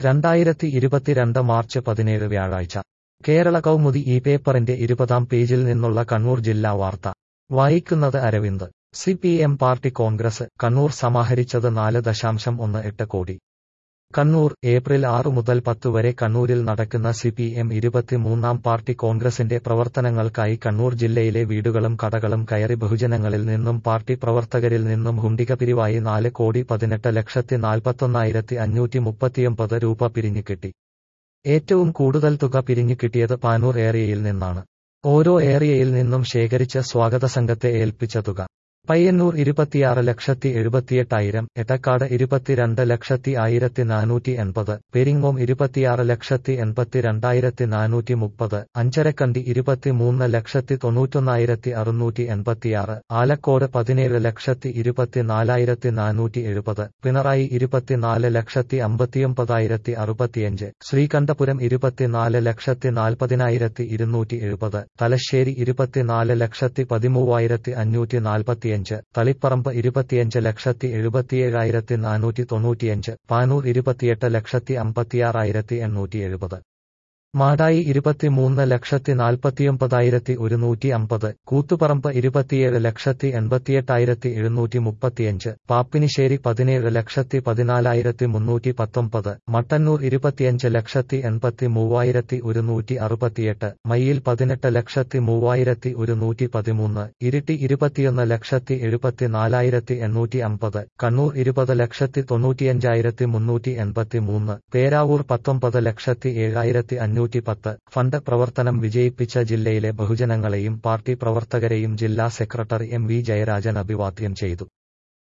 രണ്ടായിരത്തി ഇരുപത്തിരണ്ട് മാർച്ച് പതിനേഴ് വ്യാഴാഴ്ച കേരള കൗമുദി ഈ പേപ്പറിന്റെ ഇരുപതാം പേജിൽ നിന്നുള്ള കണ്ണൂർ ജില്ലാ വാർത്ത വായിക്കുന്നത് Aravind C P M party Congress Kannur സമാഹരിച്ചത് നാല് ദശാംശം ഒന്ന് എട്ട് കോടി കണ്ണൂർ ഏപ്രിൽ ആറ് മുതൽ പത്ത് വരെ കണ്ണൂരിൽ നടക്കുന്ന സി പി എം ഇരുപത്തിമൂന്നാം പാർട്ടി കോൺഗ്രസിന്റെ പ്രവർത്തനങ്ങൾക്കായി കണ്ണൂർ ജില്ലയിലെ വീടുകളും കടകളും കയറി ബഹുജനങ്ങളിൽ നിന്നും പാർട്ടി പ്രവർത്തകരിൽ നിന്നും ഹുണ്ടിക പിരിവായി നാല് കോടി പതിനെട്ട് ലക്ഷത്തി നാൽപ്പത്തൊന്നായിരത്തി അഞ്ഞൂറ്റി മുപ്പത്തിയൊമ്പത് രൂപ പിരിഞ്ഞു കിട്ടി ഏറ്റവും കൂടുതൽ തുക പിരിഞ്ഞു കിട്ടിയത് പാനൂർ ഏരിയയിൽ നിന്നാണ് ഓരോ ഏരിയയിൽ നിന്നും ശേഖരിച്ച സ്വാഗത സംഘത്തെ ഏൽപ്പിച്ച തുക പയ്യന്നൂർ ഇരുപത്തിയാറ് ലക്ഷത്തി എഴുപത്തിയെട്ടായിരം എട്ടക്കാട് ഇരുപത്തിരണ്ട് ലക്ഷത്തി ആയിരത്തി നാനൂറ്റി എൺപത് പെരിങ്ങോം ഇരുപത്തിയാറ് ലക്ഷത്തി എൺപത്തിരണ്ടായിരത്തി നാനൂറ്റി മുപ്പത് അഞ്ചരക്കണ്ടി ഇരുപത്തിമൂന്ന് ലക്ഷത്തി തൊണ്ണൂറ്റൊന്നായിരത്തി അറുന്നൂറ്റി എൺപത്തിയാറ് ആലക്കോട് പതിനേഴ് ലക്ഷത്തി ഇരുപത്തിനാലായിരത്തി നാനൂറ്റി എഴുപത് പിണറായി ഇരുപത്തിനാല് ലക്ഷത്തി അമ്പത്തിയൊമ്പതായിരത്തി അറുപത്തിയഞ്ച് ശ്രീകണ്ഠപുരം ഇരുപത്തിനാല് ലക്ഷത്തി നാൽപ്പതിനായിരത്തി ഇരുന്നൂറ്റി എഴുപത് തലശ്ശേരി ഇരുപത്തിനാല് ലക്ഷത്തി പതിമൂവായിരത്തി അഞ്ഞൂറ്റി നാൽപ്പത്തി ഇരുപത്തിയഞ്ച് തളിപ്പറമ്പ് ഇരുപത്തിയഞ്ച് ലക്ഷത്തി എഴുപത്തിയേഴായിരത്തി നാനൂറ്റി തൊണ്ണൂറ്റിയഞ്ച് പാനൂർ ഇരുപത്തിയെട്ട് ലക്ഷത്തി അമ്പത്തിയാറായിരത്തി എണ്ണൂറ്റി എഴുപത് മാടായി ഇരുപത്തിമൂന്ന് ലക്ഷത്തി നാൽപ്പത്തിയൊമ്പതായിരത്തി ഒരുന്നൂറ്റി അമ്പത് കൂത്തുപറമ്പ് ഇരുപത്തിയേഴ് ലക്ഷത്തി എൺപത്തിയെട്ടായിരത്തി എഴുന്നൂറ്റി മുപ്പത്തിയഞ്ച് പാപ്പിനിശ്ശേരി പതിനേഴ് ലക്ഷത്തി പതിനാലായിരത്തി മുന്നൂറ്റി പത്തൊമ്പത് മട്ടന്നൂർ ഇരുപത്തിയഞ്ച് ലക്ഷത്തി എൺപത്തി മൂവായിരത്തി ഒരുന്നൂറ്റി അറുപത്തിയെട്ട് മയ്യിൽ പതിനെട്ട് ലക്ഷത്തി മൂവായിരത്തി ഒരുന്നൂറ്റി പതിമൂന്ന് ഇരിട്ടി ഇരുപത്തിയൊന്ന് ലക്ഷത്തി എഴുപത്തിനാലായിരത്തി എണ്ണൂറ്റി അമ്പത് കണ്ണൂർ ഇരുപത് ലക്ഷത്തി തൊണ്ണൂറ്റിയഞ്ചായിരത്തി മുന്നൂറ്റി എൺപത്തി മൂന്ന് പേരാവൂർ പത്തൊമ്പത് ലക്ഷത്തി ഏഴായിരത്തി അഞ്ഞൂറ്റി പത്ത് ഫണ്ട് പ്രവർത്തനം വിജയിപ്പിച്ച ജില്ലയിലെ ബഹുജനങ്ങളെയും പാർട്ടി പ്രവർത്തകരെയും ജില്ലാ സെക്രട്ടറി എം വി ജയരാജൻ അഭിവാദ്യം ചെയ്തു